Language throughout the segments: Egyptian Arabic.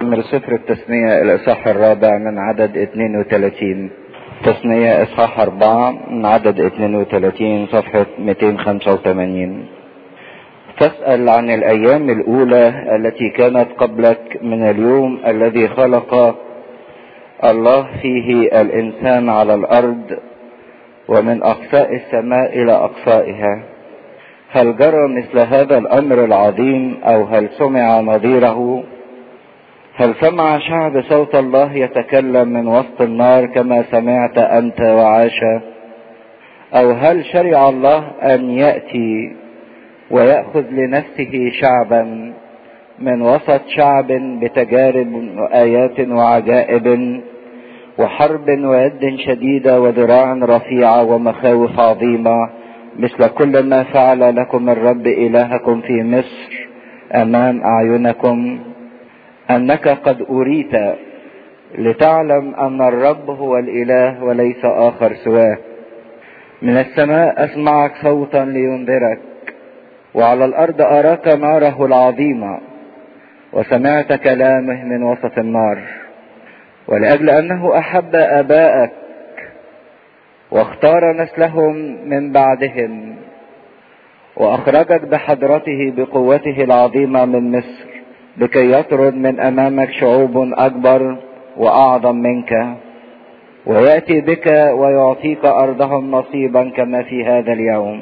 من سفر التثنية الإصحاح الرابع من عدد 32 تثنية إصحاح أربعة من عدد 32 صفحة 285 تسأل عن الأيام الأولى التي كانت قبلك من اليوم الذي خلق الله فيه الإنسان على الأرض ومن أقصاء السماء إلى أقصائها هل جرى مثل هذا الأمر العظيم أو هل سمع نظيره هل سمع شعب صوت الله يتكلم من وسط النار كما سمعت أنت وعاشا أو هل شرع الله أن يأتي ويأخذ لنفسه شعبا من وسط شعب بتجارب وآيات وعجائب وحرب ويد شديدة وذراع رفيعة ومخاوف عظيمة مثل كل ما فعل لكم الرب إلهكم في مصر أمام أعينكم أنك قد أريت لتعلم أن الرب هو الإله وليس آخر سواه من السماء أسمعك صوتا لينذرك وعلى الأرض أراك ناره العظيمة وسمعت كلامه من وسط النار ولأجل أنه أحب آباءك واختار نسلهم من بعدهم وأخرجك بحضرته بقوته العظيمة من مصر لكي يطرد من أمامك شعوب أكبر وأعظم منك ويأتي بك ويعطيك أرضهم نصيبا كما في هذا اليوم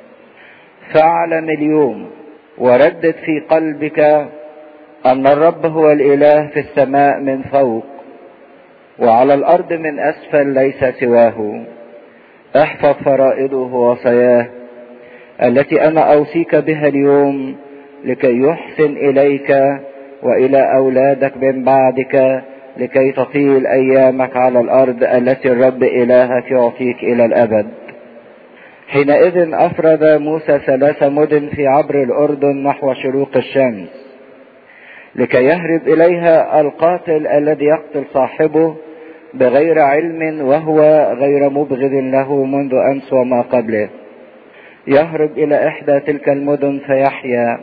فاعلم اليوم وردد في قلبك أن الرب هو الإله في السماء من فوق وعلى الأرض من أسفل ليس سواه احفظ فرائضه ووصاياه التي أنا أوصيك بها اليوم لكي يحسن إليك وإلى أولادك من بعدك لكي تطيل أيامك على الأرض التي الرب إلهك يعطيك إلى الأبد حينئذ أفرد موسى ثلاث مدن في عبر الأردن نحو شروق الشمس لكي يهرب إليها القاتل الذي يقتل صاحبه بغير علم وهو غير مبغض له منذ أمس وما قبله يهرب إلى إحدى تلك المدن فيحيا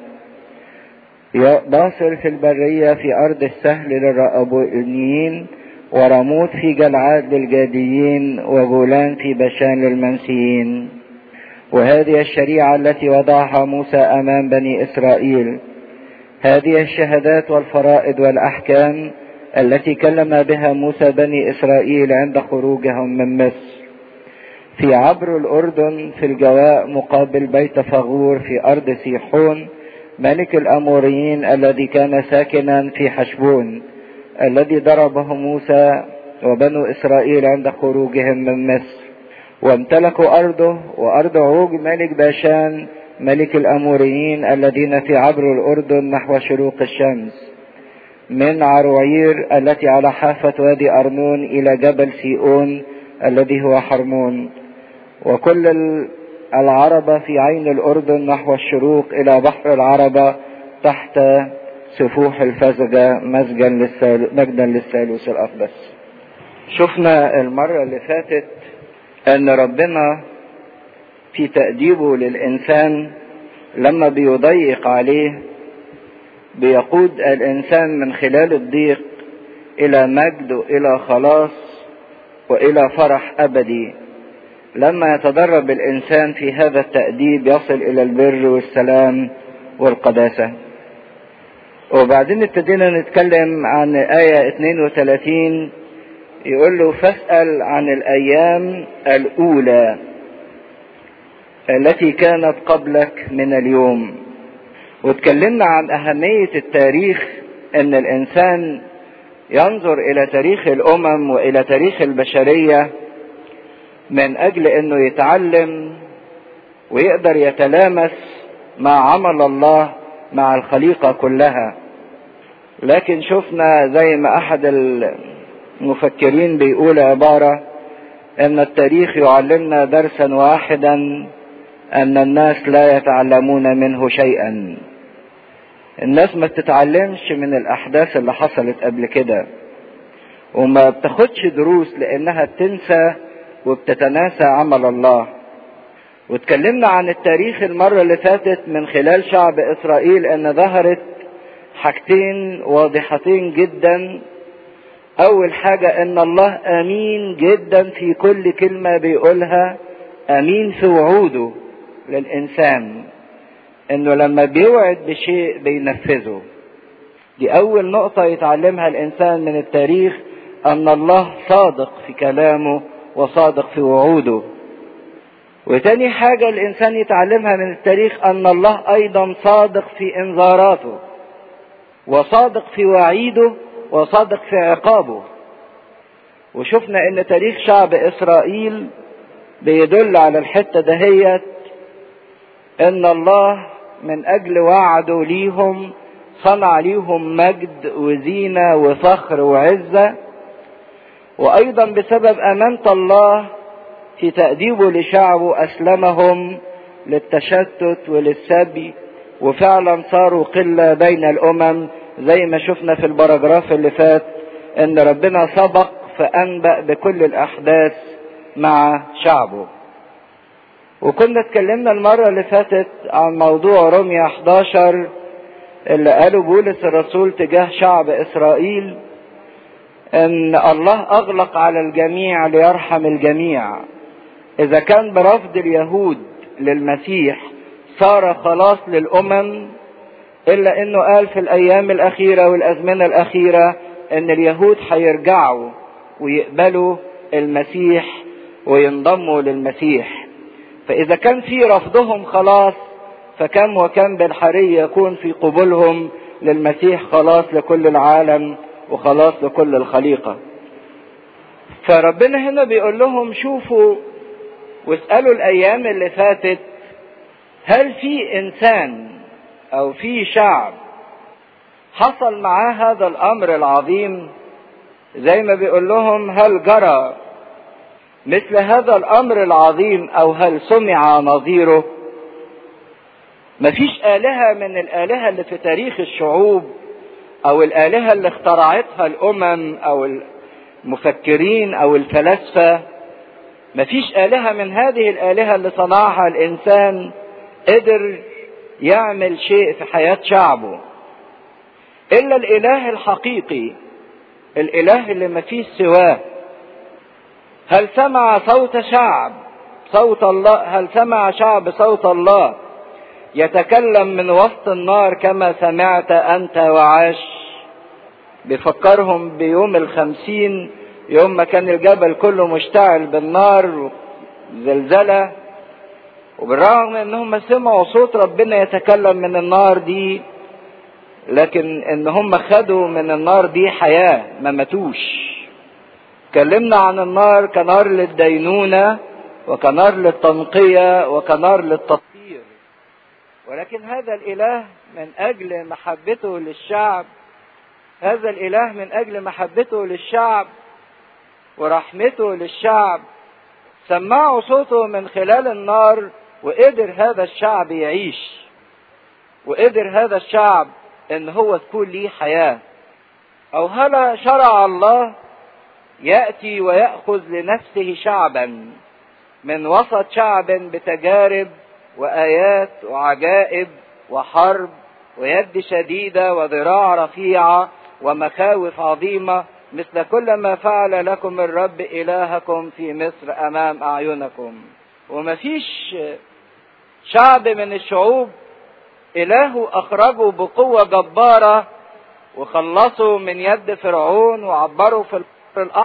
باصر في البرية في أرض السهل للرأبونيين ورموت في جلعاد للجاديين وجولان في بشان للمنسيين وهذه الشريعة التي وضعها موسى أمام بني إسرائيل هذه الشهادات والفرائض والأحكام التي كلم بها موسى بني إسرائيل عند خروجهم من مصر في عبر الأردن في الجواء مقابل بيت فغور في أرض سيحون ملك الأموريين الذي كان ساكنا في حشبون الذي ضربه موسى وبنو إسرائيل عند خروجهم من مصر وامتلكوا أرضه وأرض عوج ملك باشان ملك الأموريين الذين في عبر الأردن نحو شروق الشمس من عروعير التي على حافة وادي أرنون إلى جبل سيئون الذي هو حرمون وكل العربة في عين الأردن نحو الشروق إلى بحر العربة تحت سفوح الفزجة مزجا للثالوث مجدا للثالوث الأقدس شفنا المرة اللي فاتت أن ربنا في تأديبه للإنسان لما بيضيق عليه بيقود الإنسان من خلال الضيق إلى مجد وإلى خلاص وإلى فرح أبدي لما يتدرب الإنسان في هذا التأديب يصل إلى البر والسلام والقداسة وبعدين ابتدينا نتكلم عن آية 32 يقول له فاسأل عن الأيام الأولى التي كانت قبلك من اليوم واتكلمنا عن أهمية التاريخ أن الإنسان ينظر إلى تاريخ الأمم وإلى تاريخ البشرية من أجل أنه يتعلم ويقدر يتلامس مع عمل الله مع الخليقة كلها لكن شفنا زي ما أحد المفكرين بيقول عبارة أن التاريخ يعلمنا درسا واحدا أن الناس لا يتعلمون منه شيئا الناس ما بتتعلمش من الأحداث اللي حصلت قبل كده وما بتاخدش دروس لأنها بتنسى وبتتناسى عمل الله واتكلمنا عن التاريخ المرة اللي فاتت من خلال شعب إسرائيل أن ظهرت حاجتين واضحتين جدا اول حاجة ان الله امين جدا في كل كلمة بيقولها امين في وعوده للانسان انه لما بيوعد بشيء بينفذه دي اول نقطة يتعلمها الانسان من التاريخ ان الله صادق في كلامه وصادق في وعوده وتاني حاجة الانسان يتعلمها من التاريخ ان الله ايضا صادق في انذاراته وصادق في وعيده وصادق في عقابه وشفنا ان تاريخ شعب اسرائيل بيدل على الحتة دهيت ان الله من اجل وعده ليهم صنع ليهم مجد وزينة وفخر وعزة وايضا بسبب امانة الله في تأديبه لشعبه اسلمهم للتشتت وللسبي وفعلا صاروا قلة بين الامم زي ما شفنا في البراجراف اللي فات ان ربنا سبق فانبأ بكل الاحداث مع شعبه وكنا اتكلمنا المرة اللي فاتت عن موضوع روميا 11 اللي قاله بولس الرسول تجاه شعب اسرائيل ان الله اغلق على الجميع ليرحم الجميع اذا كان برفض اليهود للمسيح صار خلاص للامم الا انه قال في الايام الاخيرة والازمنة الاخيرة ان اليهود هيرجعوا ويقبلوا المسيح وينضموا للمسيح فاذا كان في رفضهم خلاص فكم وكم بالحري يكون في قبولهم للمسيح خلاص لكل العالم وخلاص لكل الخليقة فربنا هنا بيقول لهم شوفوا واسألوا الايام اللي فاتت هل في انسان او في شعب حصل معاه هذا الامر العظيم زي ما بيقول لهم هل جرى مثل هذا الامر العظيم او هل سمع نظيره مفيش آلهة من الآلهة اللي في تاريخ الشعوب أو الآلهة اللي اخترعتها الأمم أو المفكرين أو الفلاسفة مفيش آلهة من هذه الآلهة اللي صنعها الإنسان قدر يعمل شيء في حياة شعبه إلا الإله الحقيقي الإله اللي مفيش سواه هل سمع صوت شعب صوت الله هل سمع شعب صوت الله يتكلم من وسط النار كما سمعت أنت وعاش بيفكرهم بيوم الخمسين يوم ما كان الجبل كله مشتعل بالنار زلزلة وبالرغم انهم سمعوا صوت ربنا يتكلم من النار دي لكن ان هم خدوا من النار دي حياة ما ماتوش اتكلمنا عن النار كنار للدينونة وكنار للتنقية وكنار للتطهير ولكن هذا الاله من اجل محبته للشعب هذا الاله من اجل محبته للشعب ورحمته للشعب سمعوا صوته من خلال النار وقدر هذا الشعب يعيش وقدر هذا الشعب ان هو تكون ليه حياة او هل شرع الله يأتي ويأخذ لنفسه شعبا من وسط شعب بتجارب وآيات وعجائب وحرب ويد شديدة وذراع رفيعة ومخاوف عظيمة مثل كل ما فعل لكم الرب إلهكم في مصر أمام أعينكم ومفيش شعب من الشعوب إله أخرجه بقوة جبارة وخلصوا من يد فرعون وعبروا في الأرض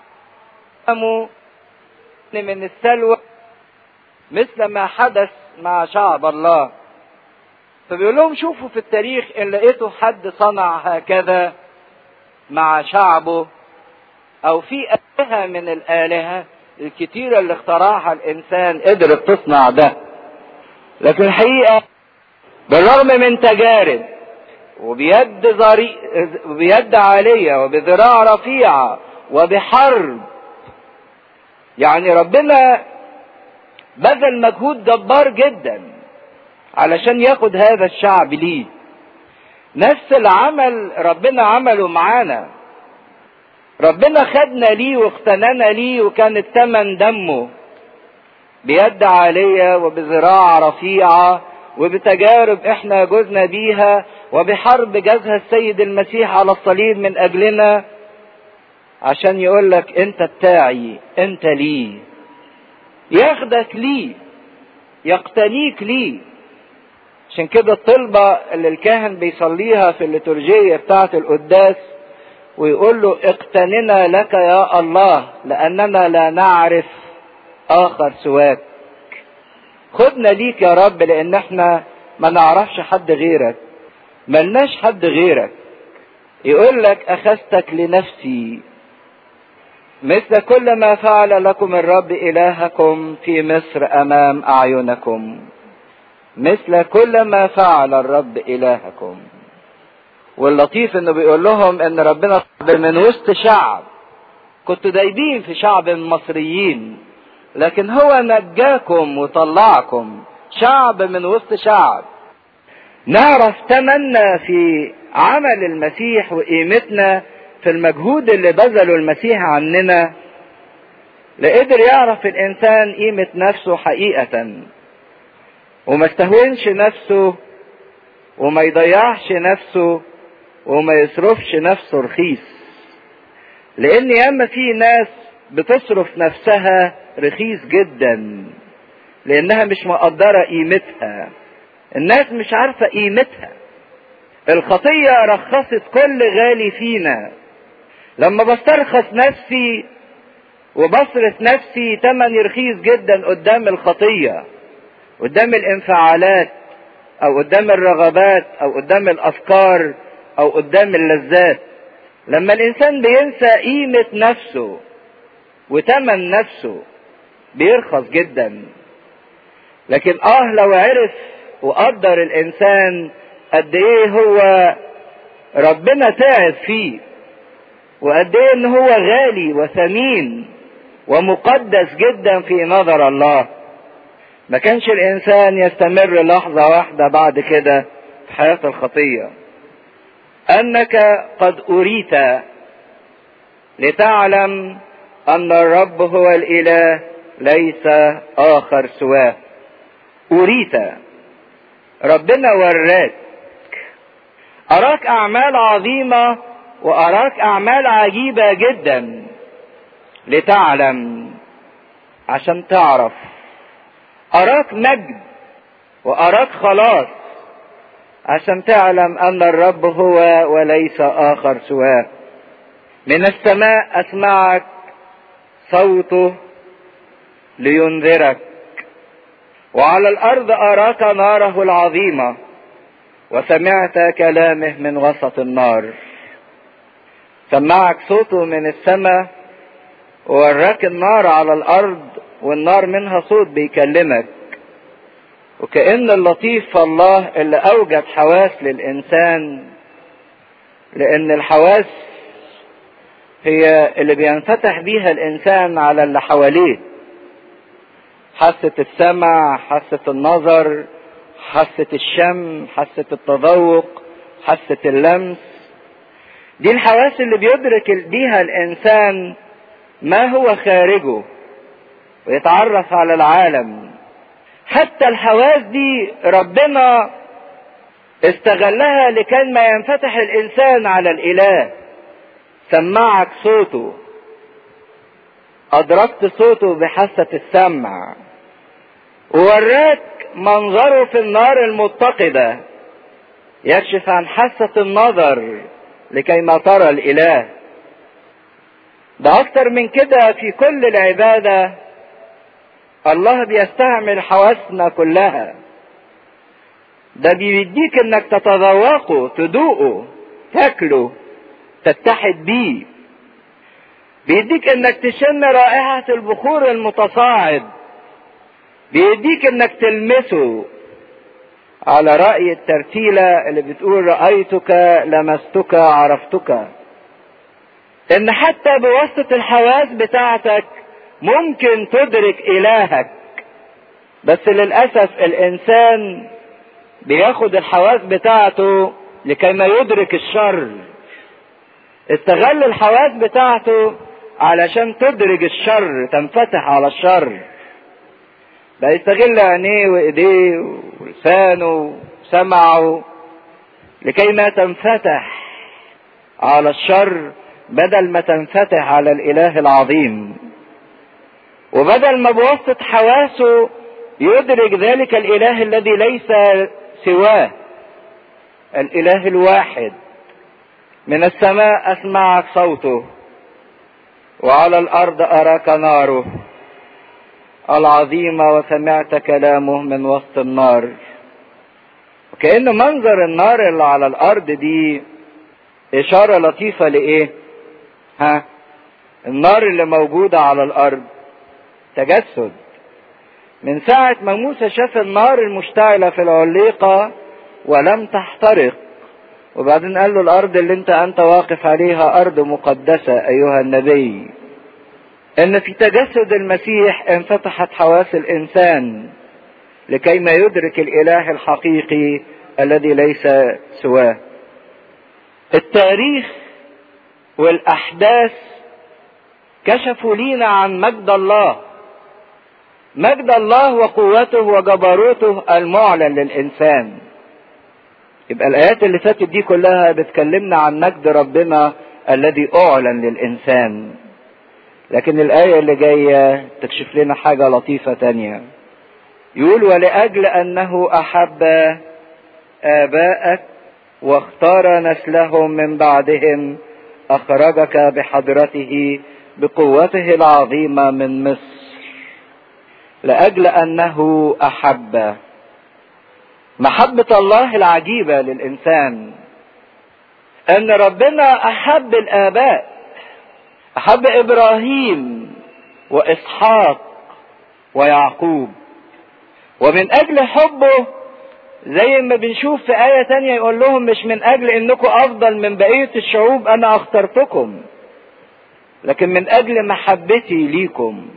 من السلوى مثل ما حدث مع شعب الله فبيقول لهم شوفوا في التاريخ ان لقيتوا حد صنع هكذا مع شعبه او في آلهة من الآلهة الكتيرة اللي اخترعها الانسان قدرت تصنع ده لكن الحقيقة بالرغم من تجارب وبيد ظري... وبيد عالية وبذراع رفيعة وبحرب يعني ربنا بذل مجهود جبار جدا علشان ياخد هذا الشعب ليه نفس العمل ربنا عمله معانا ربنا خدنا ليه واختنانا ليه وكان الثمن دمه بيد عالية وبذراع رفيعة وبتجارب احنا جزنا بيها وبحرب جازها السيد المسيح على الصليب من اجلنا عشان يقول لك انت بتاعي انت لي ياخدك لي يقتنيك لي عشان كده الطلبة اللي الكاهن بيصليها في الليتورجية بتاعة القداس ويقول له اقتننا لك يا الله لأننا لا نعرف آخر سواك خدنا ليك يا رب لأن احنا ما نعرفش حد غيرك ملناش حد غيرك يقول لك أخذتك لنفسي مثل كل ما فعل لكم الرب إلهكم في مصر أمام أعينكم مثل كل ما فعل الرب إلهكم واللطيف انه بيقول لهم ان ربنا من وسط شعب كنتوا دايبين في شعب المصريين لكن هو نجاكم وطلعكم شعب من وسط شعب نعرف تمنا في عمل المسيح وقيمتنا في المجهود اللي بذله المسيح عننا لقدر يعرف الانسان قيمة نفسه حقيقة وما استهونش نفسه وما يضيعش نفسه وما يصرفش نفسه رخيص لان ياما في ناس بتصرف نفسها رخيص جدا لانها مش مقدرة قيمتها الناس مش عارفة قيمتها الخطية رخصت كل غالي فينا لما بسترخص نفسي وبصرف نفسي تمن رخيص جدا قدام الخطية قدام الانفعالات او قدام الرغبات او قدام الافكار او قدام اللذات لما الانسان بينسى قيمة نفسه وتمن نفسه بيرخص جدا لكن اه لو عرف وقدر الانسان قد ايه هو ربنا تعب فيه وقد ايه ان هو غالي وثمين ومقدس جدا في نظر الله ما كانش الانسان يستمر لحظة واحدة بعد كده في حياة الخطية انك قد اريت لتعلم ان الرب هو الاله ليس اخر سواه اريت ربنا وراك اراك اعمال عظيمة واراك اعمال عجيبة جدا لتعلم عشان تعرف اراك مجد واراك خلاص عشان تعلم ان الرب هو وليس اخر سواه من السماء اسمعك صوته لينذرك وعلى الارض اراك ناره العظيمه وسمعت كلامه من وسط النار سمعك صوته من السماء ووراك النار على الارض والنار منها صوت بيكلمك وكأن اللطيف الله اللي اوجد حواس للانسان لان الحواس هي اللي بينفتح بيها الانسان على اللي حواليه حاسة السمع حاسة النظر حاسة الشم حاسة التذوق حاسة اللمس دي الحواس اللي بيدرك بيها الانسان ما هو خارجه ويتعرف على العالم حتى الحواس دي ربنا استغلها لكي ما ينفتح الانسان على الاله سمعك صوته ادركت صوته بحاسة السمع ووراك منظره في النار المتقدة يكشف عن حاسة النظر لكي ما ترى الاله ده اكتر من كده في كل العبادة الله بيستعمل حواسنا كلها ده بيديك انك تتذوقه تدوقه تاكله تتحد بيه بيديك انك تشم رائحة البخور المتصاعد بيديك انك تلمسه على رأي الترتيلة اللي بتقول رأيتك لمستك عرفتك ان حتى بواسطة الحواس بتاعتك ممكن تدرك الهك بس للأسف الانسان بياخد الحواس بتاعته لكي ما يدرك الشر استغل الحواس بتاعته علشان تدرك الشر تنفتح على الشر بقى يستغل عينيه وايديه ولسانه وسمعه لكي ما تنفتح على الشر بدل ما تنفتح على الاله العظيم وبدل ما بواسطة حواسه يدرك ذلك الاله الذي ليس سواه الاله الواحد من السماء اسمعك صوته وعلى الارض اراك ناره العظيمه وسمعت كلامه من وسط النار وكأن منظر النار اللي على الارض دي اشاره لطيفه لايه ها النار اللي موجوده على الارض تجسد من ساعة ما موسى شاف النار المشتعلة في العليقة ولم تحترق وبعدين قال له الأرض اللي أنت أنت واقف عليها أرض مقدسة أيها النبي إن في تجسد المسيح انفتحت حواس الإنسان لكي ما يدرك الإله الحقيقي الذي ليس سواه التاريخ والأحداث كشفوا لينا عن مجد الله مجد الله وقوته وجبروته المعلن للإنسان يبقى الآيات اللي فاتت دي كلها بتكلمنا عن مجد ربنا الذي أعلن للإنسان لكن الآية اللي جاية تكشف لنا حاجة لطيفة تانية يقول ولأجل أنه أحب آباءك واختار نسلهم من بعدهم أخرجك بحضرته بقوته العظيمة من مصر لأجل أنه أحب محبة الله العجيبة للإنسان أن ربنا أحب الآباء أحب إبراهيم وإسحاق ويعقوب ومن أجل حبه زي ما بنشوف في آية تانية يقول لهم مش من أجل إنكم أفضل من بقية الشعوب أنا اخترتكم لكن من أجل محبتي ليكم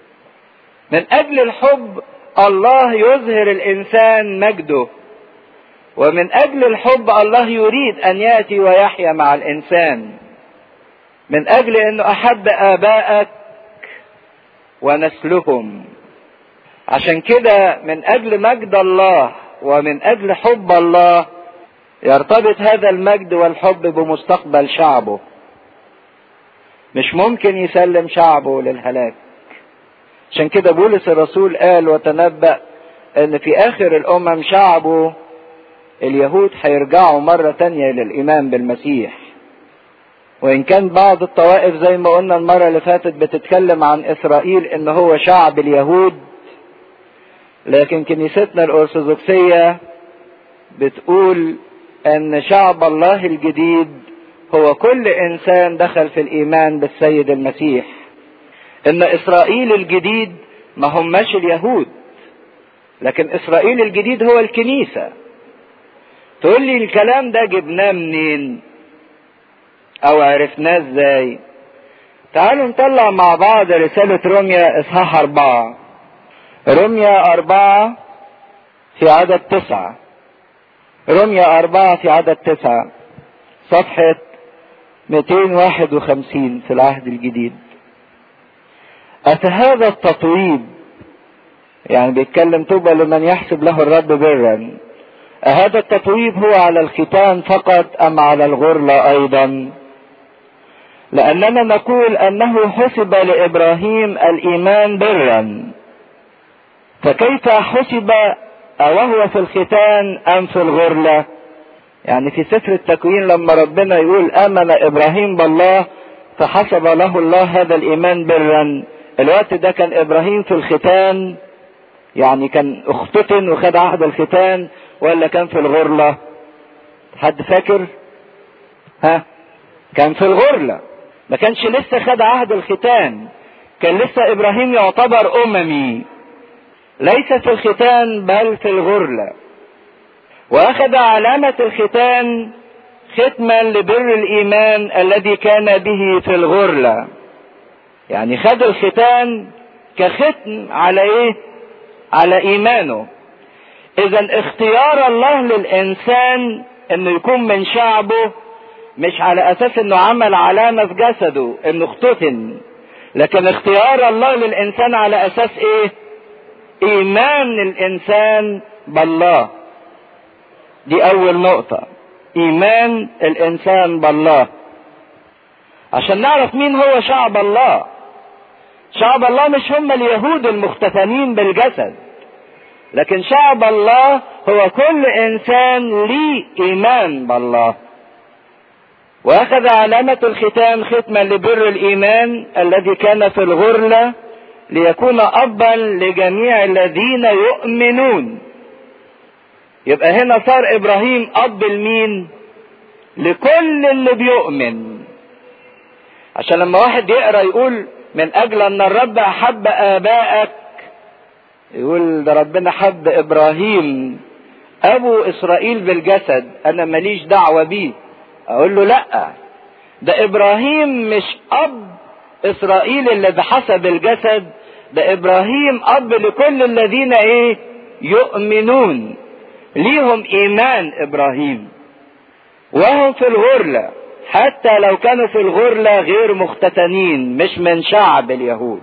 من أجل الحب الله يظهر الإنسان مجده ومن أجل الحب الله يريد أن يأتي ويحيا مع الإنسان من أجل أنه أحب آبائك ونسلهم عشان كده من أجل مجد الله ومن أجل حب الله يرتبط هذا المجد والحب بمستقبل شعبه مش ممكن يسلم شعبه للهلاك عشان كده بولس الرسول قال وتنبأ ان في اخر الامم شعبه اليهود هيرجعوا مرة تانية للايمان بالمسيح وان كان بعض الطوائف زي ما قلنا المرة اللي فاتت بتتكلم عن اسرائيل ان هو شعب اليهود لكن كنيستنا الارثوذكسية بتقول ان شعب الله الجديد هو كل انسان دخل في الايمان بالسيد المسيح ان اسرائيل الجديد ما هماش اليهود لكن اسرائيل الجديد هو الكنيسة تقول لي الكلام ده جبناه منين او عرفناه ازاي تعالوا نطلع مع بعض رسالة روميا اصحاح اربعة روميا اربعة في عدد تسعة روميا اربعة في عدد تسعة صفحة 251 في العهد الجديد أفهذا التطويب يعني بيتكلم طوبى لمن يحسب له الرب برا أهذا التطويب هو على الختان فقط أم على الغرلة أيضا لأننا نقول أنه حسب لإبراهيم الإيمان برا فكيف حسب أوهو في الختان أم في الغرلة يعني في سفر التكوين لما ربنا يقول آمن إبراهيم بالله فحسب له الله هذا الإيمان برا الوقت ده كان ابراهيم في الختان يعني كان اختتن وخد عهد الختان ولا كان في الغرلة حد فاكر ها كان في الغرلة ما كانش لسه خد عهد الختان كان لسه ابراهيم يعتبر اممي ليس في الختان بل في الغرلة واخذ علامة الختان ختما لبر الايمان الذي كان به في الغرله يعني خد الختان كختم على ايه على ايمانه اذا اختيار الله للانسان انه يكون من شعبه مش على اساس انه عمل علامة في جسده انه اختتن لكن اختيار الله للانسان على اساس ايه ايمان الانسان بالله دي اول نقطة ايمان الانسان بالله عشان نعرف مين هو شعب الله شعب الله مش هم اليهود المختتنين بالجسد لكن شعب الله هو كل انسان ليه ايمان بالله واخذ علامة الختام ختما لبر الايمان الذي كان في الغرلة ليكون ابا لجميع الذين يؤمنون يبقى هنا صار ابراهيم اب لمين لكل اللي بيؤمن عشان لما واحد يقرا يقول من اجل ان الرب احب ابائك يقول ده ربنا حب ابراهيم ابو اسرائيل بالجسد انا ماليش دعوه بيه اقول له لا ده ابراهيم مش اب اسرائيل اللي بحسب الجسد ده ابراهيم اب لكل الذين ايه يؤمنون ليهم ايمان ابراهيم وهم في الغرله حتى لو كانوا في الغرله غير مختتنين مش من شعب اليهود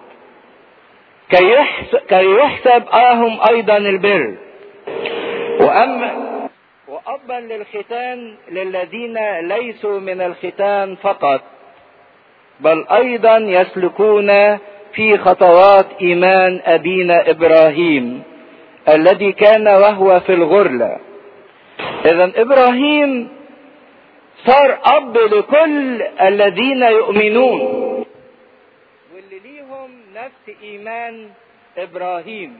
كي يحسب, كي يحسب اهم ايضا البر واما وابا للختان للذين ليسوا من الختان فقط بل ايضا يسلكون في خطوات ايمان ابينا ابراهيم الذي كان وهو في الغرله اذا ابراهيم صار اب لكل الذين يؤمنون واللي ليهم نفس ايمان ابراهيم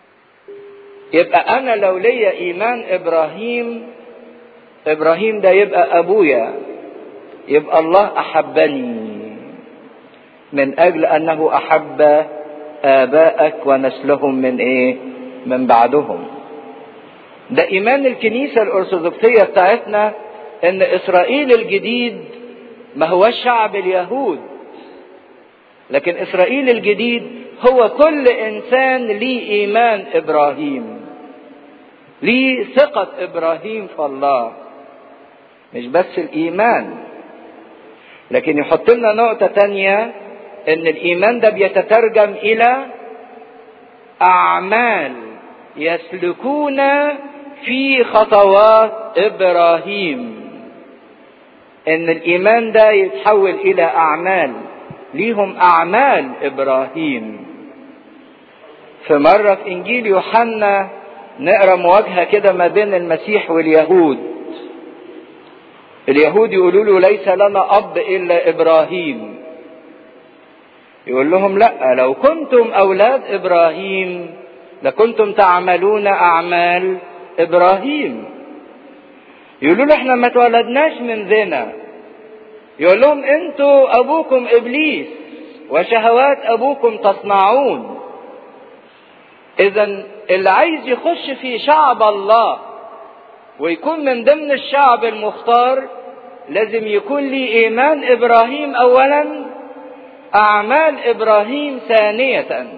يبقى انا لو ليا ايمان ابراهيم ابراهيم ده يبقى ابويا يبقى الله احبني من اجل انه احب اباءك ونسلهم من ايه من بعدهم ده ايمان الكنيسه الارثوذكسيه بتاعتنا ان اسرائيل الجديد ما هو شعب اليهود لكن اسرائيل الجديد هو كل انسان ليه ايمان ابراهيم ليه ثقة ابراهيم في الله مش بس الايمان لكن يحط لنا نقطة تانية ان الايمان ده بيتترجم الى اعمال يسلكون في خطوات ابراهيم ان الايمان ده يتحول الى اعمال ليهم اعمال ابراهيم في مرة في انجيل يوحنا نقرا مواجهة كده ما بين المسيح واليهود اليهود يقولوا له ليس لنا اب الا ابراهيم يقول لهم لا لو كنتم اولاد ابراهيم لكنتم تعملون اعمال ابراهيم يقولوا له احنا ما اتولدناش من زنا يقول لهم انتوا ابوكم ابليس وشهوات ابوكم تصنعون اذا اللي عايز يخش في شعب الله ويكون من ضمن الشعب المختار لازم يكون لي ايمان ابراهيم اولا اعمال ابراهيم ثانيه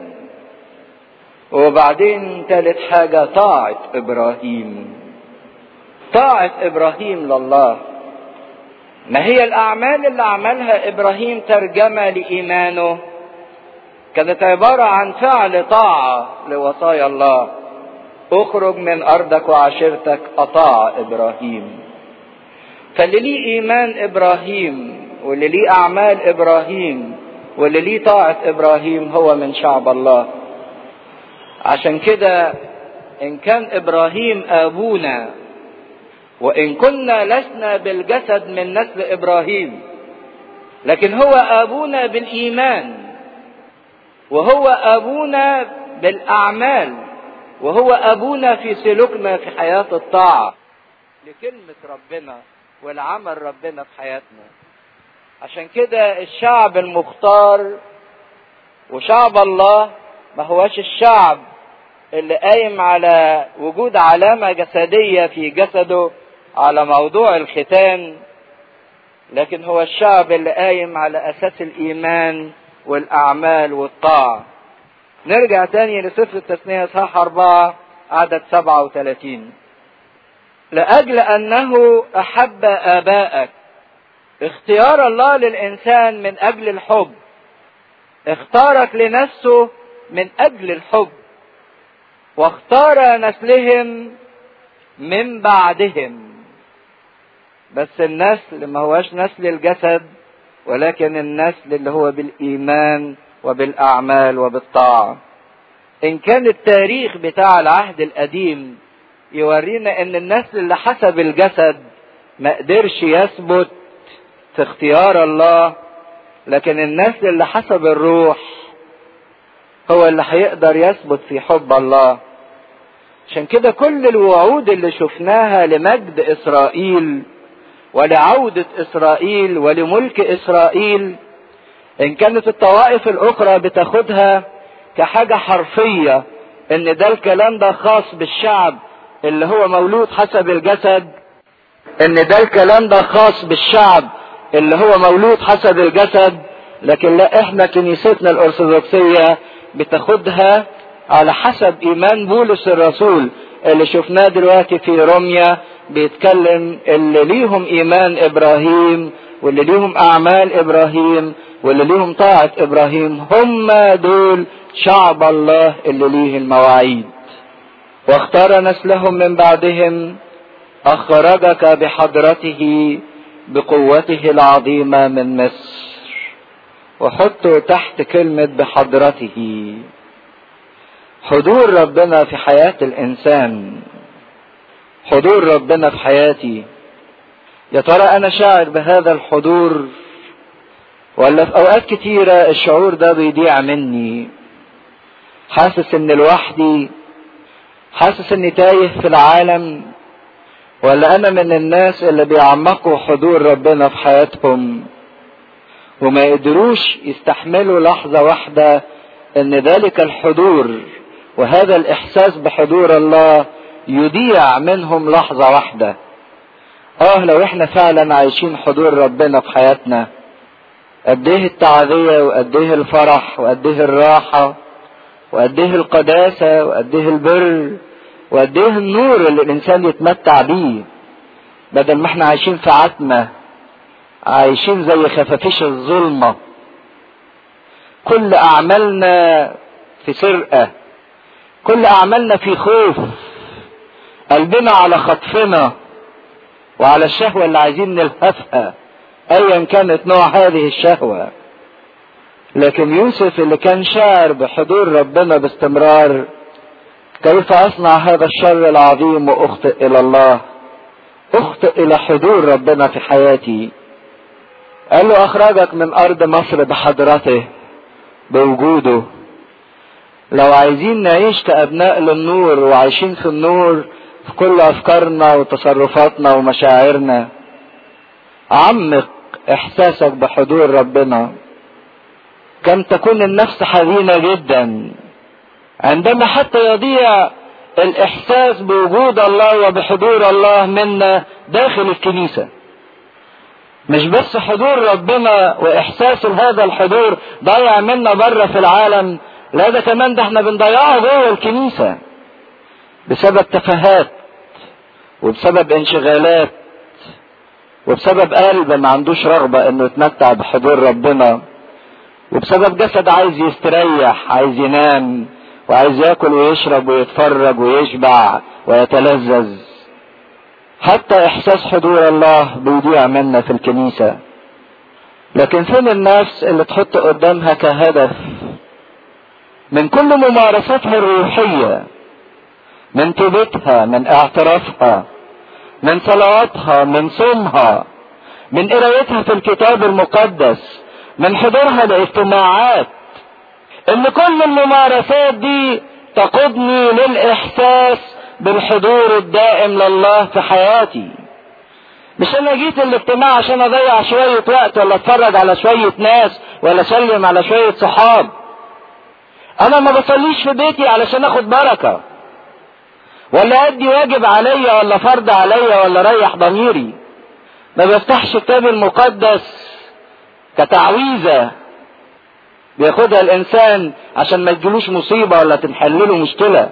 وبعدين ثالث حاجه طاعه ابراهيم طاعه ابراهيم لله ما هي الاعمال اللي عملها ابراهيم ترجمه لايمانه كانت عباره عن فعل طاعه لوصايا الله اخرج من ارضك وعشيرتك اطاع ابراهيم فاللي ليه ايمان ابراهيم واللي ليه اعمال ابراهيم واللي ليه طاعه ابراهيم هو من شعب الله عشان كده ان كان ابراهيم ابونا وان كنا لسنا بالجسد من نسل ابراهيم لكن هو ابونا بالايمان وهو ابونا بالاعمال وهو ابونا في سلوكنا في حياه الطاعه لكلمه ربنا والعمل ربنا في حياتنا عشان كده الشعب المختار وشعب الله ما هوش الشعب اللي قايم على وجود علامه جسديه في جسده على موضوع الختان لكن هو الشعب اللي قايم على اساس الايمان والاعمال والطاعه نرجع تاني لسفر التثنية اصحاح أربعة عدد سبعة وثلاثين لأجل أنه أحب آباءك اختيار الله للإنسان من أجل الحب اختارك لنفسه من أجل الحب واختار نسلهم من بعدهم بس النسل ما هوش نسل الجسد ولكن النسل اللي هو بالايمان وبالاعمال وبالطاعه ان كان التاريخ بتاع العهد القديم يورينا ان النسل اللي حسب الجسد ما قدرش يثبت في اختيار الله لكن النسل اللي حسب الروح هو اللي هيقدر يثبت في حب الله عشان كده كل الوعود اللي شفناها لمجد اسرائيل ولعودة اسرائيل ولملك اسرائيل ان كانت الطوائف الاخرى بتاخدها كحاجة حرفية ان ده الكلام ده خاص بالشعب اللي هو مولود حسب الجسد ان ده الكلام ده خاص بالشعب اللي هو مولود حسب الجسد لكن لا احنا كنيستنا الارثوذكسية بتاخدها على حسب ايمان بولس الرسول اللي شفناه دلوقتي في روميا بيتكلم اللي ليهم ايمان ابراهيم واللي ليهم اعمال ابراهيم واللي ليهم طاعة ابراهيم هم دول شعب الله اللي ليه المواعيد واختار نسلهم من بعدهم اخرجك بحضرته بقوته العظيمة من مصر وحطوا تحت كلمة بحضرته حضور ربنا في حياة الإنسان حضور ربنا في حياتي يا ترى أنا شاعر بهذا الحضور ولا في أوقات كتيرة الشعور ده بيضيع مني حاسس إن لوحدي حاسس إني تايه في العالم ولا أنا من الناس اللي بيعمقوا حضور ربنا في حياتهم وما يقدروش يستحملوا لحظة واحدة ان ذلك الحضور وهذا الاحساس بحضور الله يضيع منهم لحظة واحدة اه لو احنا فعلا عايشين حضور ربنا في حياتنا قد ايه التعذية وقد ايه الفرح وقد ايه الراحة وقد ايه القداسة وقد ايه البر وقد ايه النور اللي الانسان يتمتع بيه بدل ما احنا عايشين في عتمة عايشين زي خفافيش الظلمة كل اعمالنا في سرقة كل اعمالنا في خوف قلبنا على خطفنا وعلى الشهوة اللي عايزين نلهفها ايا كانت نوع هذه الشهوة لكن يوسف اللي كان شاعر بحضور ربنا باستمرار كيف اصنع هذا الشر العظيم واخطئ الى الله اخطئ الى حضور ربنا في حياتي قال له اخرجك من ارض مصر بحضرته بوجوده لو عايزين نعيش كابناء للنور وعايشين في النور في كل افكارنا وتصرفاتنا ومشاعرنا عمق احساسك بحضور ربنا كم تكون النفس حزينه جدا عندما حتى يضيع الاحساس بوجود الله وبحضور الله منا داخل الكنيسه مش بس حضور ربنا واحساس هذا الحضور ضيع منا بره في العالم لا ده كمان ده احنا بنضيعه جوه الكنيسه بسبب تفاهات وبسبب انشغالات وبسبب قلب ما عندوش رغبه انه يتمتع بحضور ربنا وبسبب جسد عايز يستريح عايز ينام وعايز ياكل ويشرب ويتفرج ويشبع ويتلذذ حتى احساس حضور الله بيضيع منا في الكنيسه لكن فين الناس اللي تحط قدامها كهدف من كل ممارساتها الروحيه من توبتها من اعترافها من صلواتها من صومها من قرايتها في الكتاب المقدس من حضورها لاجتماعات ان كل الممارسات دي تقودني للاحساس بالحضور الدائم لله في حياتي مش انا جيت الاجتماع عشان اضيع شوية وقت ولا اتفرج على شوية ناس ولا اسلم على شوية صحاب انا ما بصليش في بيتي علشان اخد بركة ولا ادي واجب عليا ولا فرض عليا ولا ريح ضميري ما بفتحش الكتاب المقدس كتعويذة بياخدها الانسان عشان ما تجيلوش مصيبة ولا تنحل له مشكلة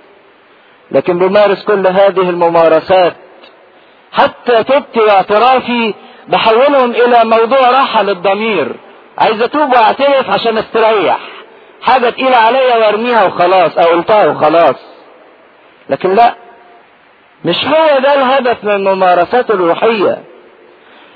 لكن بمارس كل هذه الممارسات حتى توبتي واعترافي بحولهم الى موضوع راحة للضمير عايز اتوب واعترف عشان استريح حاجة تقيلة عليا وارميها وخلاص او قلتها وخلاص لكن لا مش هو ده الهدف من الممارسات الروحية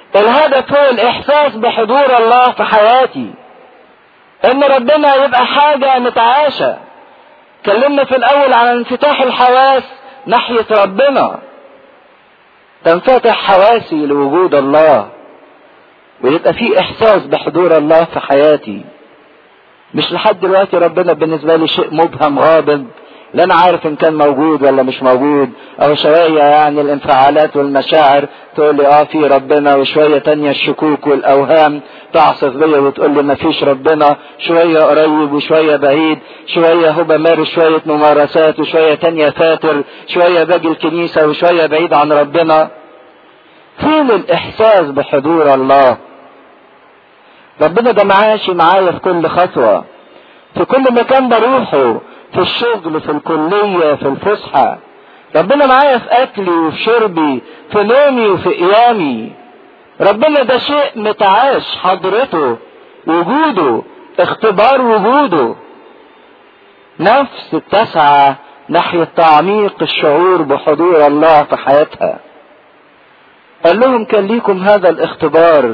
الهدف هو الاحساس بحضور الله في حياتي ان ربنا يبقى حاجة متعاشة اتكلمنا في الاول عن انفتاح الحواس ناحية ربنا تنفتح حواسي لوجود الله ويبقى في احساس بحضور الله في حياتي مش لحد دلوقتي ربنا بالنسبة لي شيء مبهم غاضب لا انا عارف ان كان موجود ولا مش موجود او شوية يعني الانفعالات والمشاعر تقول لي اه في ربنا وشوية تانية الشكوك والاوهام تعصف بيا وتقول لي ما فيش ربنا شوية قريب وشوية بعيد شوية هو بمارس شوية ممارسات وشوية تانية فاتر شوية باجي الكنيسة وشوية بعيد عن ربنا فين الاحساس بحضور الله ربنا ده معاشي معايا في كل خطوة في كل مكان بروحه في الشغل في الكلية في الفسحة ربنا معايا في أكلي وفي شربي في نومي وفي قيامي ربنا ده شيء متعاش حضرته وجوده اختبار وجوده نفس تسعى ناحية تعميق الشعور بحضور الله في حياتها قال لهم كان ليكم هذا الاختبار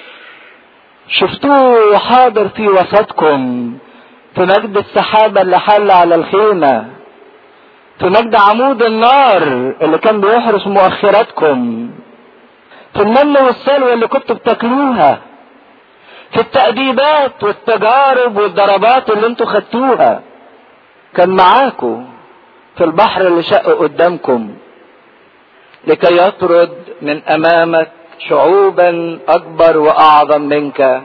شفتوه حاضر في وسطكم في مجد السحابة اللي حل على الخيمة في مجد عمود النار اللي كان بيحرس مؤخراتكم في المن والسلوى اللي كنتوا بتاكلوها في التأديبات والتجارب والضربات اللي انتوا خدتوها كان معاكم في البحر اللي شق قدامكم لكي يطرد من امامك شعوبا اكبر واعظم منك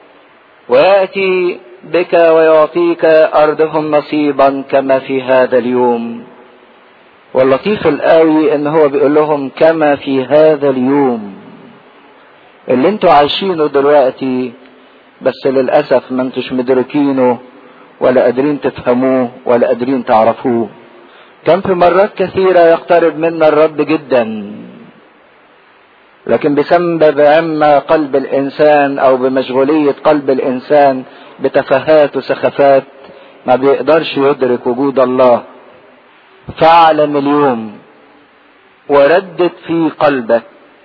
وياتي بك ويعطيك ارضهم نصيبا كما في هذا اليوم واللطيف القوي ان هو بيقول لهم كما في هذا اليوم اللي انتوا عايشينه دلوقتي بس للاسف ما انتوش مدركينه ولا قادرين تفهموه ولا قادرين تعرفوه كان في مرات كثيرة يقترب منا الرب جدا لكن بسبب عما قلب الانسان او بمشغولية قلب الانسان بتفاهات وسخافات ما بيقدرش يدرك وجود الله فاعلم اليوم وردد في قلبك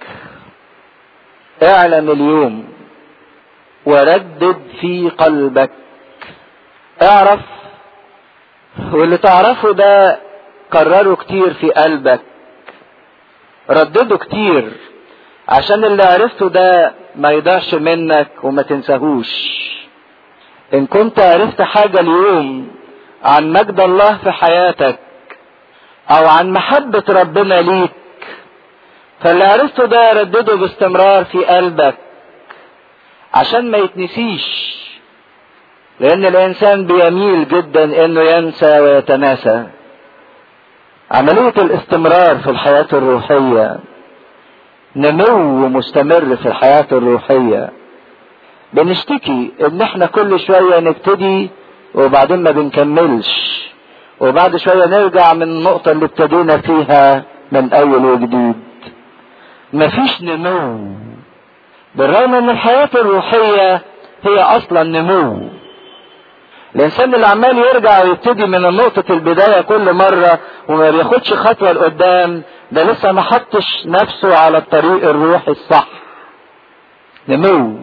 اعلم اليوم وردد في قلبك اعرف واللي تعرفه ده كرره كتير في قلبك ردده كتير عشان اللي عرفته ده ما يضيعش منك وما تنساهوش ان كنت عرفت حاجة اليوم عن مجد الله في حياتك او عن محبة ربنا ليك فاللي عرفته ده ردده باستمرار في قلبك عشان ما يتنسيش لان الانسان بيميل جدا انه ينسى ويتناسى عملية الاستمرار في الحياة الروحية نمو مستمر في الحياة الروحية بنشتكي ان احنا كل شوية نبتدي وبعدين ما بنكملش وبعد شوية نرجع من النقطة اللي ابتدينا فيها من اول وجديد مفيش نمو بالرغم ان الحياة الروحية هي اصلا نمو الانسان اللي عمال يرجع ويبتدي من نقطة البداية كل مرة وما بياخدش خطوة لقدام ده لسه ما حطش نفسه على الطريق الروحي الصح نمو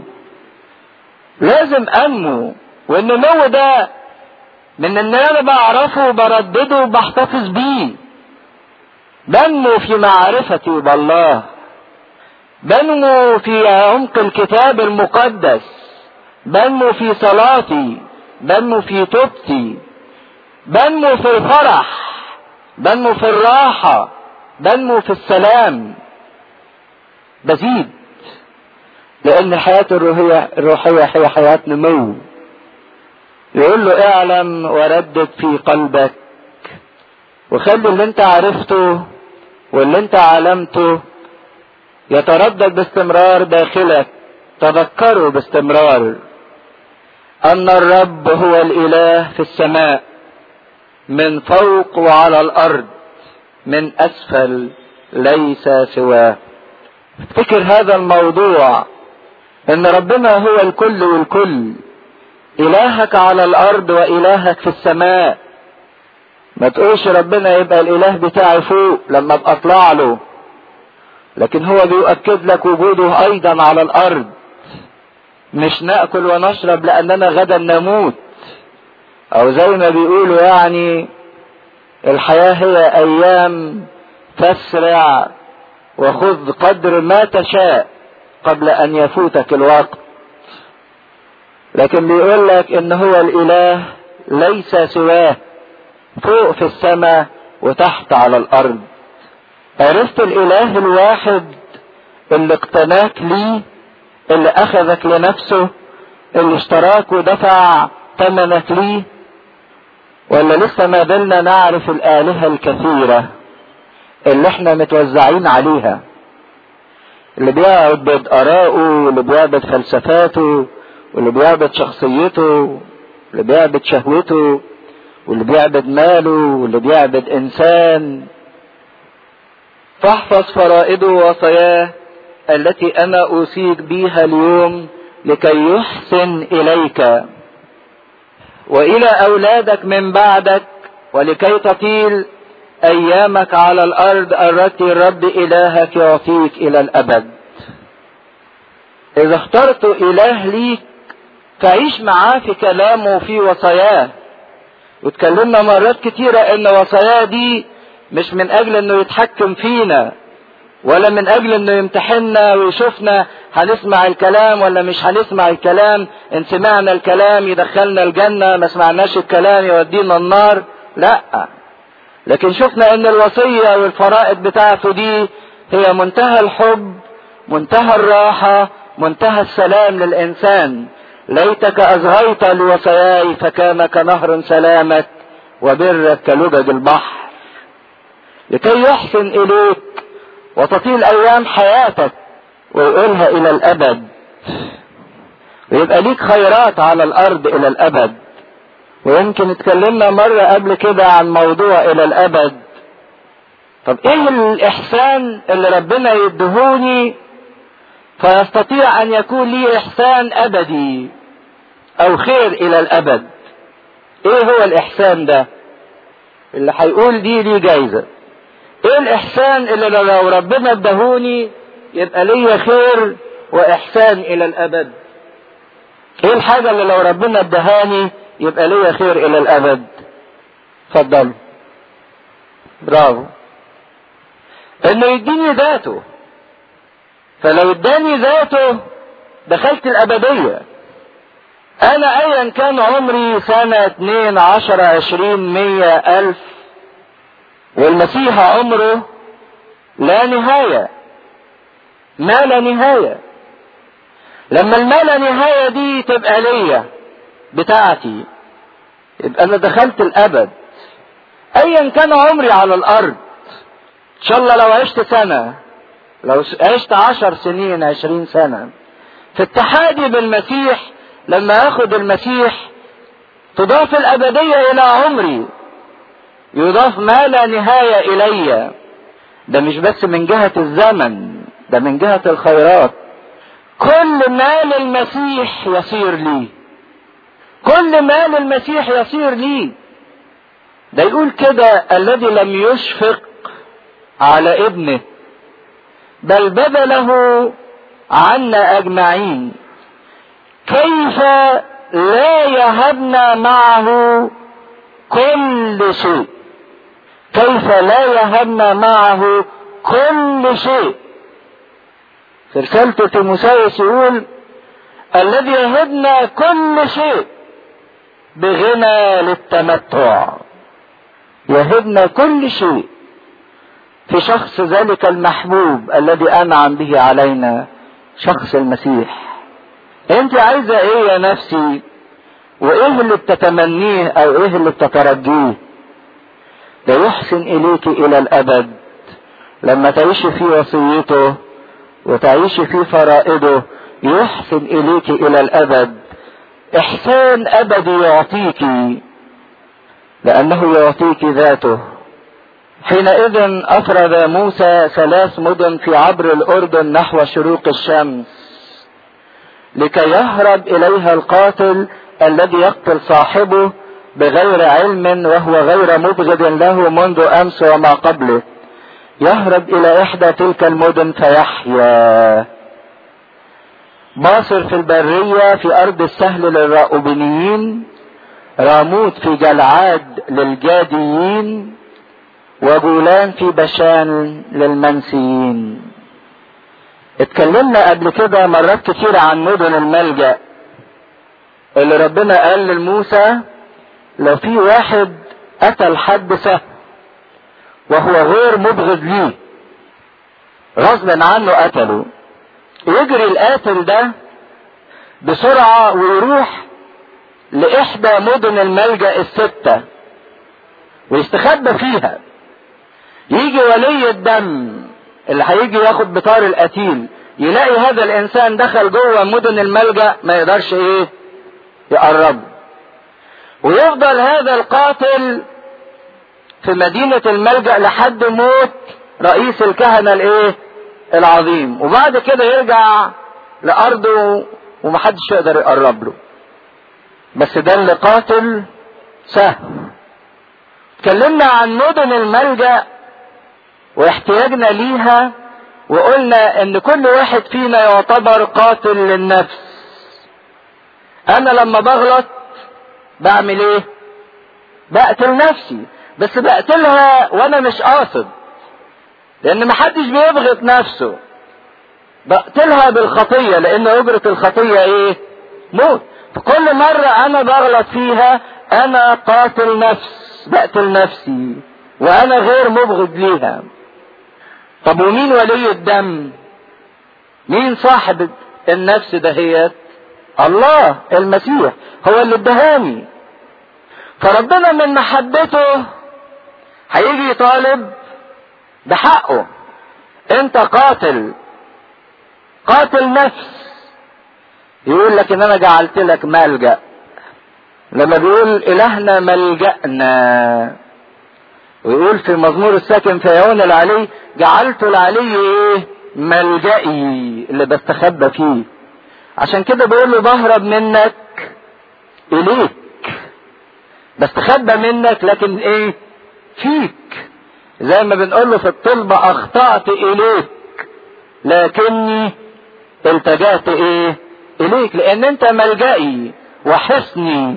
لازم انمو والنمو ده من ان انا بعرفه وبردده وبحتفظ بيه بنمو في معرفتي بالله بنمو في عمق الكتاب المقدس بنمو في صلاتي بنمو في توبتي بنمو في الفرح بنمو في الراحة بنمو في السلام بزيد لأن الحياة الروحية الروحية هي حياة نمو يقول له اعلم وردد في قلبك وخلي اللي انت عرفته واللي انت علمته يتردد باستمرار داخلك تذكره باستمرار ان الرب هو الاله في السماء من فوق وعلى الارض من اسفل ليس سواه افتكر هذا الموضوع ان ربنا هو الكل والكل الهك على الارض والهك في السماء ما تقولش ربنا يبقى الاله بتاعي فوق لما ابقى اطلع له لكن هو بيؤكد لك وجوده ايضا على الارض مش ناكل ونشرب لاننا غدا نموت او زي ما بيقولوا يعني الحياه هي ايام تسرع وخذ قدر ما تشاء قبل ان يفوتك الوقت لكن بيقول لك ان هو الاله ليس سواه فوق في السماء وتحت على الارض عرفت الاله الواحد اللي اقتناك ليه اللي اخذك لنفسه اللي اشتراك ودفع ثمنك ليه ولا لسه ما زلنا نعرف الالهه الكثيره اللي احنا متوزعين عليها اللي بيعبد آراءه واللي بيعبد فلسفاته واللي بيعبد شخصيته واللي بيعبد شهوته واللي بيعبد ماله واللي بيعبد إنسان فاحفظ فرائضه ووصاياه التي أنا أوصيك بها اليوم لكي يحسن إليك وإلى أولادك من بعدك ولكي تطيل ايامك على الارض التي الرب الهك يعطيك الى الابد اذا اخترت اله ليك تعيش معاه في كلامه وفي وصاياه واتكلمنا مرات كتيرة ان وصاياه دي مش من اجل انه يتحكم فينا ولا من اجل انه يمتحننا ويشوفنا هنسمع الكلام ولا مش هنسمع الكلام ان سمعنا الكلام يدخلنا الجنة ما سمعناش الكلام يودينا النار لا لكن شفنا ان الوصية والفرائض بتاعته دي هي منتهى الحب منتهى الراحة منتهى السلام للانسان ليتك اصغيت لوصاياي فكان كنهر سلامك وبرك كلجج البحر لكي يحسن اليك وتطيل ايام حياتك ويقولها الى الابد ويبقى ليك خيرات على الارض الى الابد ويمكن اتكلمنا مرة قبل كده عن موضوع الى الابد طب ايه الاحسان اللي ربنا يدهوني فيستطيع ان يكون لي احسان ابدي او خير الى الابد ايه هو الاحسان ده اللي هيقول دي دي جايزة ايه الاحسان اللي لو ربنا ادهوني يبقى ليا خير واحسان الى الابد ايه الحاجة اللي لو ربنا ادهاني يبقى ليا خير الى الابد اتفضلوا برافو انه يديني ذاته فلو اداني ذاته دخلت الابدية انا ايا كان عمري سنة اتنين عشرة عشرين مية الف والمسيح عمره لا نهاية ما لا نهاية لما الما لا نهاية دي تبقى ليا بتاعتي يبقى انا دخلت الابد ايا كان عمري على الارض ان شاء الله لو عشت سنة لو عشت عشر سنين عشرين سنة في اتحادي بالمسيح لما اخد المسيح تضاف الابدية الى عمري يضاف ما لا نهاية الي ده مش بس من جهة الزمن ده من جهة الخيرات كل ما للمسيح يصير لي كل ما للمسيح يصير لي ده يقول كده الذي لم يشفق على ابنه بل بذله عنا اجمعين كيف لا يهبنا معه كل شيء كيف لا يهبنا معه كل شيء في رسالة تيموساوس يقول الذي يهبنا كل شيء بغنى للتمتع يهبنا كل شيء في شخص ذلك المحبوب الذي انعم به علينا شخص المسيح انت عايزه ايه يا نفسي وايه اللي بتتمنيه او ايه اللي بتترجيه ده يحسن اليك الى الابد لما تعيشي في وصيته وتعيشي في فرائضه يحسن اليك الى الابد احسان ابدي يعطيك لانه يعطيك ذاته حينئذ افرد موسى ثلاث مدن في عبر الاردن نحو شروق الشمس لكي يهرب اليها القاتل الذي يقتل صاحبه بغير علم وهو غير مبغض له منذ امس وما قبله يهرب الى احدى تلك المدن فيحيا باصر في البرية في ارض السهل للراؤوبينيين راموت في جلعاد للجاديين وجولان في بشان للمنسيين اتكلمنا قبل كده مرات كتيرة عن مدن الملجأ اللي ربنا قال لموسى لو في واحد قتل حد سهل وهو غير مبغض ليه غصبا عنه قتله يجري القاتل ده بسرعة ويروح لإحدى مدن الملجأ الستة ويستخبى فيها يجي ولي الدم اللي هيجي ياخد بطار القتيل يلاقي هذا الانسان دخل جوه مدن الملجأ ما يقدرش ايه يقرب ويفضل هذا القاتل في مدينة الملجأ لحد موت رئيس الكهنة الايه العظيم وبعد كده يرجع لأرضه ومحدش يقدر يقرب له بس ده اللي قاتل سهل اتكلمنا عن مدن الملجأ واحتياجنا ليها وقلنا ان كل واحد فينا يعتبر قاتل للنفس انا لما بغلط بعمل ايه بقتل نفسي بس بقتلها وانا مش قاصد لان محدش بيبغض نفسه بقتلها بالخطية لان اجرة الخطية ايه موت فكل مرة انا بغلط فيها انا قاتل نفس بقتل نفسي وانا غير مبغض ليها طب ومين ولي الدم مين صاحب النفس دهيت الله المسيح هو اللي ادهاني فربنا من محبته هيجي يطالب بحقه انت قاتل قاتل نفس يقول لك ان انا جعلت لك ملجأ لما بيقول الهنا ملجأنا ويقول في مزمور الساكن في عيون العلي جعلت العلي ايه ملجئي اللي بستخبى فيه عشان كده بيقول له بهرب منك اليك بستخبى منك لكن ايه فيك زي ما بنقول له في الطلبة اخطأت اليك لكني التجأت ايه اليك لان انت ملجئي وحصني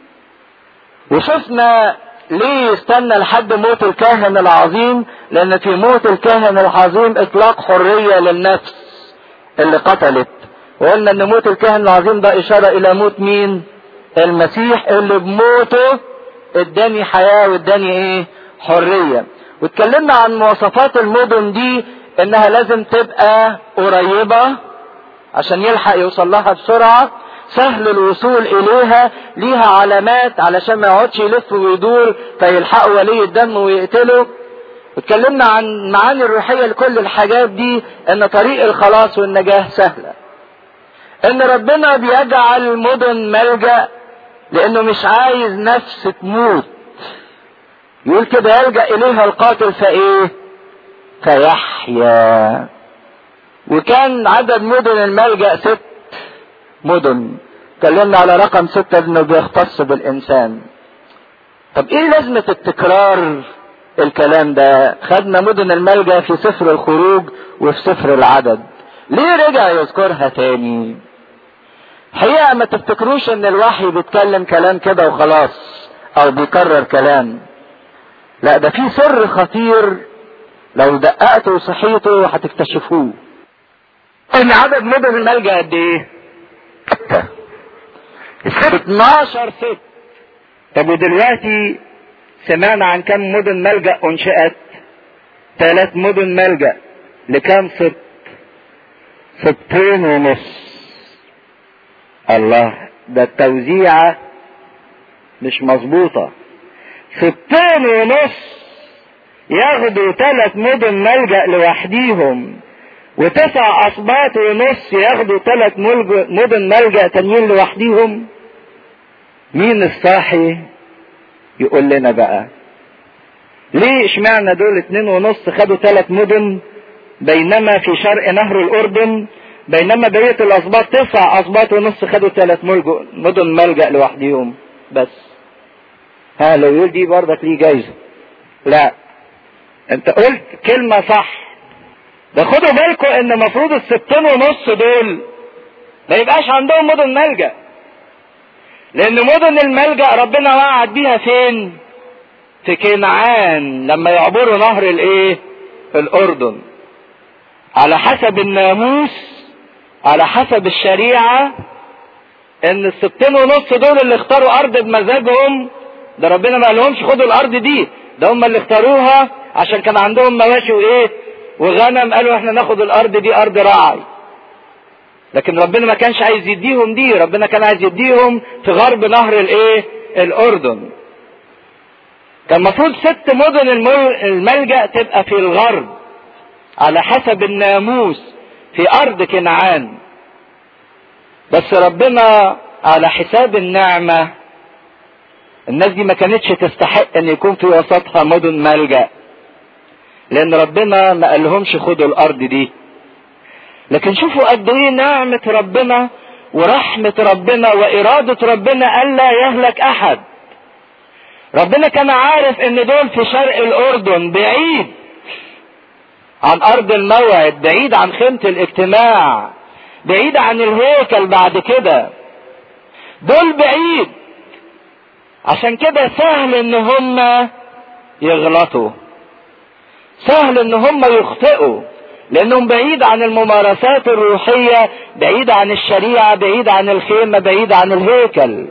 وشفنا ليه يستنى لحد موت الكاهن العظيم لان في موت الكاهن العظيم اطلاق حرية للنفس اللي قتلت وقلنا ان موت الكاهن العظيم ده اشارة الى موت مين المسيح اللي بموته اداني حياة واداني ايه حرية واتكلمنا عن مواصفات المدن دي انها لازم تبقى قريبة عشان يلحق يوصل لها بسرعة سهل الوصول اليها ليها علامات علشان ما يقعدش يلف ويدور فيلحقوا ولي الدم ويقتله اتكلمنا عن معاني الروحية لكل الحاجات دي ان طريق الخلاص والنجاة سهلة ان ربنا بيجعل مدن ملجأ لانه مش عايز نفس تموت يقول كده يلجأ اليها القاتل فايه فيحيا وكان عدد مدن الملجأ ست مدن اتكلمنا على رقم ستة انه بيختص بالانسان طب ايه لازمة التكرار الكلام ده خدنا مدن الملجأ في سفر الخروج وفي سفر العدد ليه رجع يذكرها تاني حقيقة ما تفتكروش ان الوحي بيتكلم كلام كده وخلاص او بيكرر كلام لا ده في سر خطير لو دققتوا وصحيتوا هتكتشفوه ان عدد مدن الملجأ قد ايه 12 ست طب ودلوقتي سمعنا عن كم مدن ملجأ انشئت ثلاث مدن ملجأ لكام ست ستين ونص الله ده التوزيعة مش مظبوطة ستين ونص ياخدوا ثلاث مدن ملجأ لوحديهم وتسع أصباط ونص ياخدوا ثلاث مدن ملجأ تانيين لوحديهم مين الصاحي يقول لنا بقى ليه اشمعنى دول اتنين ونص خدوا ثلاث مدن بينما في شرق نهر الأردن بينما بقية الأسباط تسع أسباط ونص خدوا ثلاث مدن ملجأ لوحديهم بس ها لو يقول دي برضك ليه جايزة لا انت قلت كلمة صح ده خدوا بالكم ان المفروض الستين ونص دول ما يبقاش عندهم مدن ملجأ لان مدن الملجأ ربنا وعد بيها فين في كنعان لما يعبروا نهر الايه الاردن على حسب الناموس على حسب الشريعة ان الستين ونص دول اللي اختاروا ارض بمزاجهم ده ربنا ما قالهمش خدوا الارض دي ده هم اللي اختاروها عشان كان عندهم مواشي وايه وغنم قالوا احنا ناخد الارض دي ارض راعي لكن ربنا ما كانش عايز يديهم دي ربنا كان عايز يديهم في غرب نهر الايه الاردن كان المفروض ست مدن الملجأ تبقى في الغرب على حسب الناموس في ارض كنعان بس ربنا على حساب النعمة الناس دي ما كانتش تستحق ان يكون في وسطها مدن ملجأ لان ربنا ما قالهمش خدوا الارض دي لكن شوفوا قد ايه نعمة ربنا ورحمة ربنا وإرادة ربنا ألا يهلك أحد. ربنا كان عارف إن دول في شرق الأردن بعيد عن أرض الموعد، بعيد عن خيمة الاجتماع، بعيد عن الهيكل بعد كده. دول بعيد. عشان كده سهل إن هم يغلطوا. سهل إن هم يخطئوا. لانهم بعيد عن الممارسات الروحية بعيد عن الشريعة بعيد عن الخيمة بعيد عن الهيكل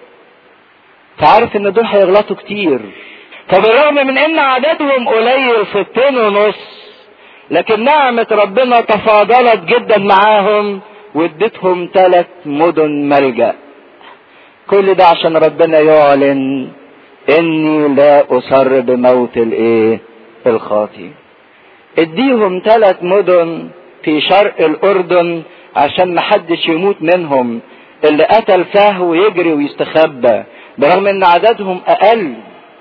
فعارف ان دول هيغلطوا كتير فبالرغم من ان عددهم قليل ستين ونص لكن نعمة ربنا تفاضلت جدا معاهم وادتهم ثلاث مدن ملجأ كل ده عشان ربنا يعلن اني لا اصر بموت الايه الخاطئ اديهم ثلاث مدن في شرق الاردن عشان محدش يموت منهم اللي قتل سهو يجري ويستخبى برغم ان عددهم اقل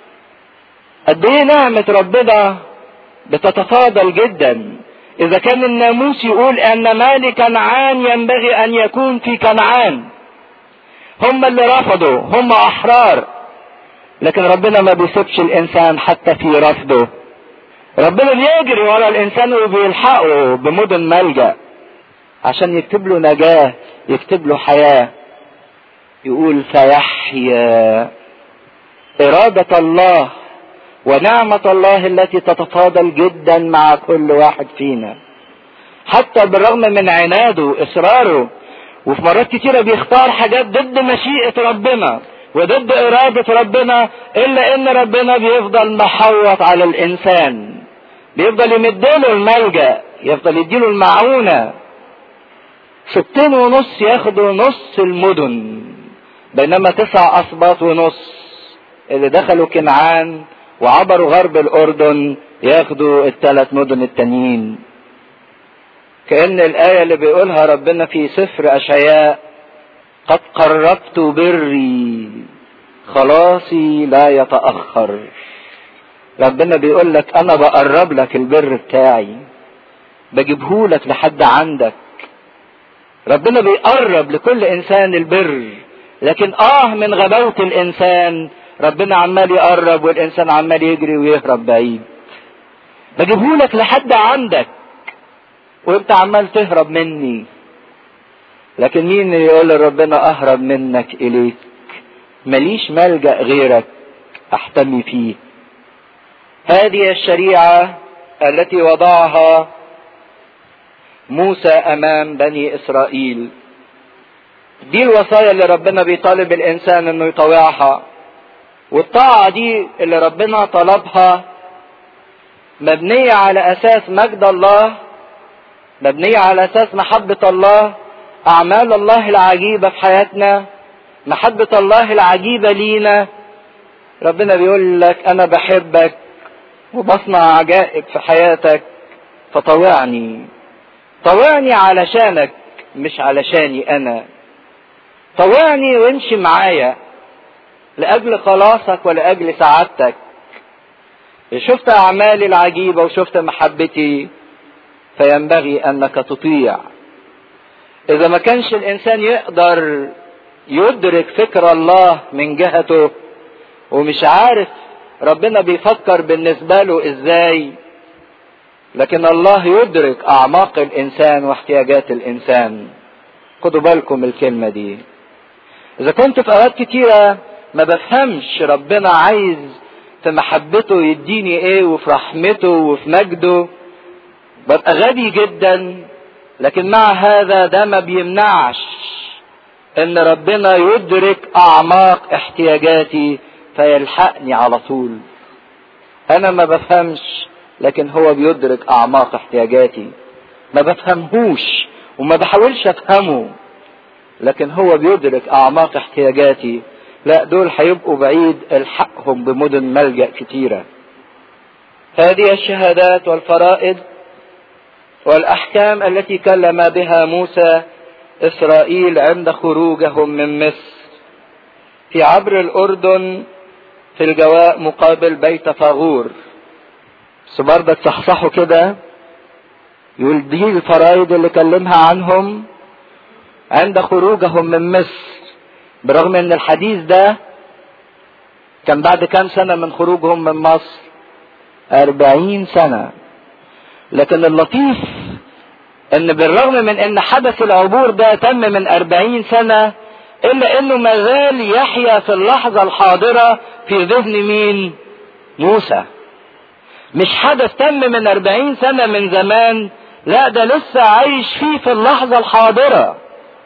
قد ايه نعمة ربنا بتتفاضل جدا اذا كان الناموس يقول ان مال كنعان ينبغي ان يكون في كنعان هم اللي رفضوا هم احرار لكن ربنا ما بيسيبش الانسان حتى في رفضه ربنا بيجري ورا الانسان وبيلحقه بمدن ملجا عشان يكتب له نجاه يكتب له حياه يقول فيحيا اراده الله ونعمه الله التي تتفاضل جدا مع كل واحد فينا حتى بالرغم من عناده واصراره وفي مرات كتيره بيختار حاجات ضد مشيئه ربنا وضد اراده ربنا الا ان ربنا بيفضل محوط على الانسان بيفضل يمدله الملجا يفضل يديله المعونه ستين ونص ياخدوا نص المدن بينما تسع اسباط ونص اللي دخلوا كنعان وعبروا غرب الاردن ياخدوا الثلاث مدن التانيين كأن الآية اللي بيقولها ربنا في سفر أشعياء قد قربت بري خلاصي لا يتأخر ربنا بيقول لك أنا بقرب لك البر بتاعي بجيبهولك لحد عندك ربنا بيقرب لكل إنسان البر لكن آه من غباوة الإنسان ربنا عمال يقرب والإنسان عمال يجري ويهرب بعيد بجيبهولك لحد عندك وانت عمال تهرب مني لكن مين اللي يقول لربنا اهرب منك اليك ماليش ملجا غيرك احتمي فيه هذه الشريعه التي وضعها موسى امام بني اسرائيل دي الوصايا اللي ربنا بيطالب الانسان انه يطوعها والطاعه دي اللي ربنا طلبها مبنيه على اساس مجد الله مبنية على أساس محبة الله أعمال الله العجيبة في حياتنا محبة الله العجيبة لينا ربنا بيقول لك أنا بحبك وبصنع عجائب في حياتك فطوعني طوعني علشانك مش علشاني أنا طوعني وامشي معايا لأجل خلاصك ولأجل سعادتك شفت أعمالي العجيبة وشفت محبتي فينبغي انك تطيع اذا ما كانش الانسان يقدر يدرك فكر الله من جهته ومش عارف ربنا بيفكر بالنسبه له ازاي لكن الله يدرك اعماق الانسان واحتياجات الانسان خدوا بالكم الكلمة دي اذا كنت في اوقات كتيرة ما بفهمش ربنا عايز في محبته يديني ايه وفي رحمته وفي مجده ببقى غبي جدا لكن مع هذا ده ما بيمنعش ان ربنا يدرك اعماق احتياجاتي فيلحقني على طول انا ما بفهمش لكن هو بيدرك اعماق احتياجاتي ما بفهمهوش وما بحاولش افهمه لكن هو بيدرك اعماق احتياجاتي لا دول هيبقوا بعيد الحقهم بمدن ملجأ كتيرة هذه الشهادات والفرائض والأحكام التي كلم بها موسى إسرائيل عند خروجهم من مصر في عبر الأردن في الجواء مقابل بيت فاغور بس برضك صحصحوا كده يقول دي الفرائض اللي كلمها عنهم عند خروجهم من مصر برغم ان الحديث ده كان بعد كام سنة من خروجهم من مصر أربعين سنة لكن اللطيف ان بالرغم من ان حدث العبور ده تم من أربعين سنة الا انه ما زال يحيا في اللحظة الحاضرة في ذهن مين موسى مش حدث تم من أربعين سنة من زمان لا ده لسه عايش فيه في اللحظة الحاضرة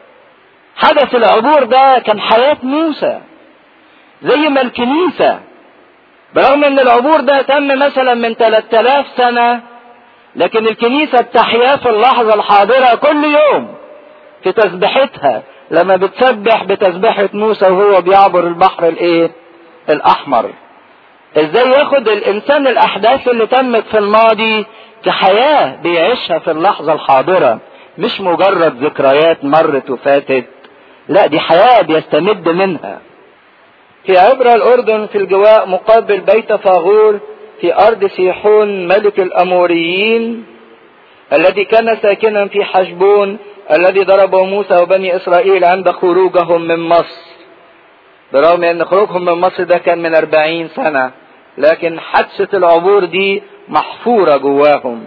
حدث العبور ده كان حياة موسى زي ما الكنيسة برغم ان العبور ده تم مثلا من 3000 سنة لكن الكنيسة بتحياه في اللحظة الحاضرة كل يوم في تسبيحتها لما بتسبح بتسبيحة موسى وهو بيعبر البحر الايه الاحمر ازاي ياخد الانسان الاحداث اللي تمت في الماضي كحياة بيعيشها في اللحظة الحاضرة مش مجرد ذكريات مرت وفاتت لا دي حياة بيستمد منها في عبر الأردن في الجواء مقابل بيت فاغور في أرض سيحون ملك الأموريين الذي كان ساكنا في حشبون الذي ضربه موسى وبني إسرائيل عند خروجهم من مصر برغم أن خروجهم من مصر ده كان من أربعين سنة لكن حادثة العبور دي محفورة جواهم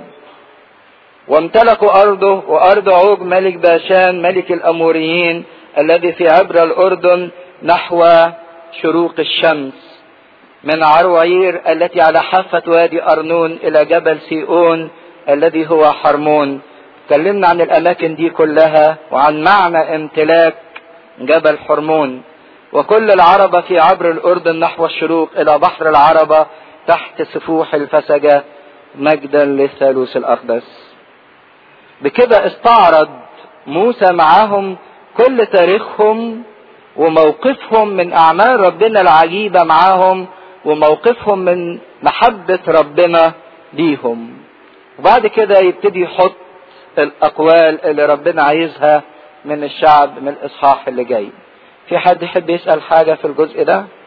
وامتلكوا أرضه وأرض عوج ملك باشان ملك الأموريين الذي في عبر الأردن نحو شروق الشمس من عروعير التي على حافة وادي أرنون إلى جبل سيئون الذي هو حرمون تكلمنا عن الأماكن دي كلها وعن معنى امتلاك جبل حرمون وكل العربة في عبر الأردن نحو الشروق إلى بحر العربة تحت سفوح الفسجة مجدا للثالوث الأقدس بكده استعرض موسى معاهم كل تاريخهم وموقفهم من أعمال ربنا العجيبة معاهم وموقفهم من محبة ربنا ليهم وبعد كده يبتدي يحط الأقوال اللي ربنا عايزها من الشعب من الإصحاح اللي جاي في حد يحب يسأل حاجة في الجزء ده؟